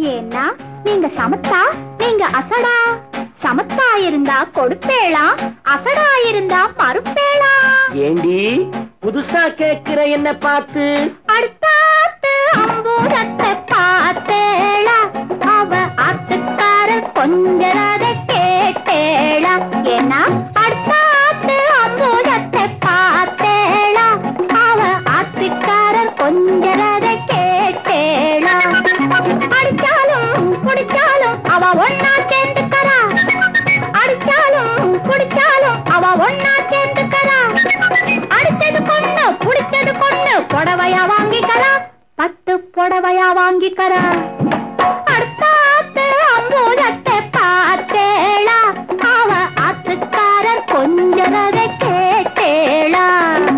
ஏன்னா நீங்க சமத்தா நீங்க அசடா சமத்தா இருந்தா கொடுப்பேளா அசடா இருந்தா மறுப்பேளா ஏண்டி புதுசா கேக்குற என்ன பார்த்து அடுத்தாத்து அம்பூரத்தை பார்த்தேளா அவ ஆத்துக்காரர் கொஞ்சரத கேட்டேளா ஏன்னா அடுத்தாத்து அம்பூரத்தை பார்த்தேளா அவ ஆத்துக்காரர் கொஞ்சரத கேட்டேளா அடிச்சாலும் குடிச்சாலும் அவ ஒன்னா சேர்ந்துக்கறா அடிச்சாலும் குடிச்சாலும் அவ ஒன்னா சேர்ந்துக்கறா அடிச்சது கொண்டு புடிச்சது கொண்டு புடவையா வாங்கிக்கறா பட்டு புடவையா வாங்கிக்கறா அடுத்தாத்து அம்பூதத்தை பார்த்தேளா அவ ஆத்துக்காரர் கொஞ்சரத கேட்டேளா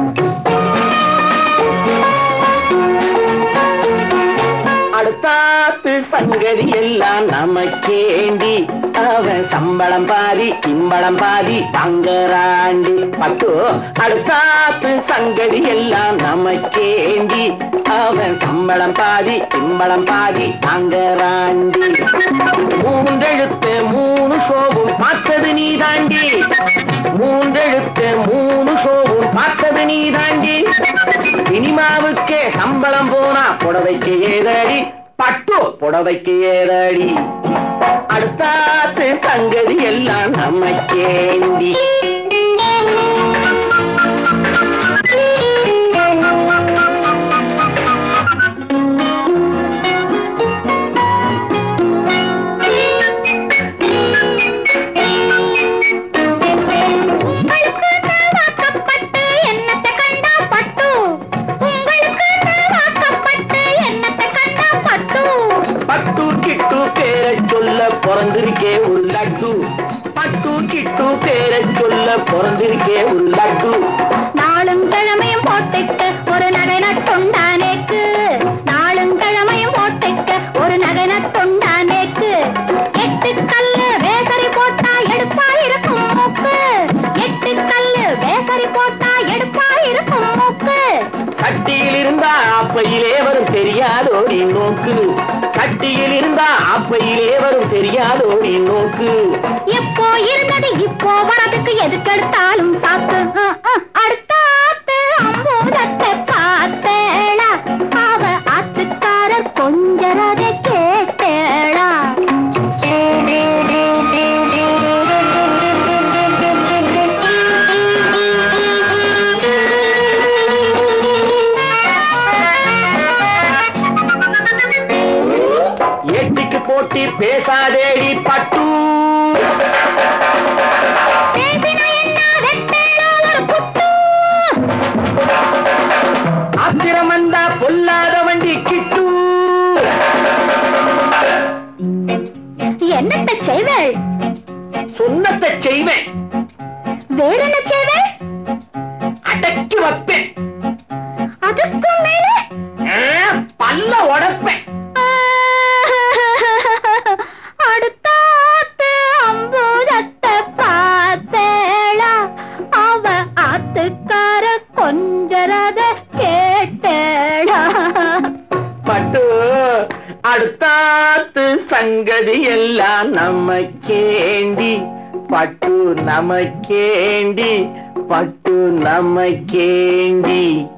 அடுத்தாத்து சங்கதி எல்லாம் நமக்கேண்டி அவன் சம்பளம் பாதி திம்பளம் பாதி தங்கராண்டி பட்டு அடுத்தாத்து சங்கதி எல்லாம் நமக்கேண்டி அவன் சம்பளம் பாதி திம்பளம் பாதி தங்கராண்டி மூன்றெழுத்து மூணு ஷோவும் பார்த்தது நீ தாண்டி மூன்றெழுத்து மூணு ஷோவும் பார்த்தது நீ தாண்டி சினிமாவுக்கே சம்பளம் போனா புடவைக்கு ஏதடி பட்டு புடவைக்கு ஏதடி அடுத்தாத்து சங்கதி எல்லாம் நமக்கேண்டி உங்களுக்கு நான் வாக்கப்பட்டு என்னத்தை கண்டா பட்டு உங்களுக்கு நான் வாக்கப்பட்டு என்னத்தை கண்டா பட்டு பட்டு கிட்டு பேரை சொல்ல பிறந்திருக்கே ஒரு லட்டு பட்டு கிட்டு பேரை சொல்ல பிறந்திருக்கே ஒரு லட்டு நாளும் கிழமையும் போட்டுக்க ஒரு நகை நட்டுண்டானேக்கு நாளும் கிழமையும் போட்டுக்க ஒரு நகை நட்டுண்டானேக்கு எட்டு கல்லு வேசரி போட்டா எடுப்பா இருக்கும் மூக்கு எட்டு கல்லு வேசரி போட்டா எடுப்பா இருக்கும் மூக்கு சட்டியில் இருந்தா அப்பையிலே வரும் தெரியாதோடி நோக்கு சட்டியில் இருந்தா அப்பையிலே வரும் தெரியாதோடி நோக்கு எப்போ இருந்தது இப்போ வரதுக்கு எதுக்கெடுத்தாலும் சாக்கு அஹ், அஹ், அடுத்தாத்து அம்பூதத்தை பார்த்தேளா அவ ஆத்துக்காரர் கொஞ்சரத கேட்டேளா எட்டிக்கு போட்டி பேசாதேடி பட்டு பேசினா என்ன வெட்டேளா ஒரு குத்து ஆத்திரம் வந்தா பொல்லாத வண்டி கிட்டு என்னத்த செய்வேள் சொன்னத்தை செய்வேன் வேற என்ன செய்வேள் அடக்கி வைப்பேன் அதுக்கும் மேலே ஆ, பல்ல உடைப்பேன் அடுத்தாத்து அம்பூதத்தை பார்த்தேளா அவ ஆத்துக்கார கொஞ்சரத கேட்டேளா பட்டு அடுத்தாத்து சங்கதி எல்லாம் நமக்கேண்டி பட்டு நமக்கேண்டி பட்டு நமக்கேண்டி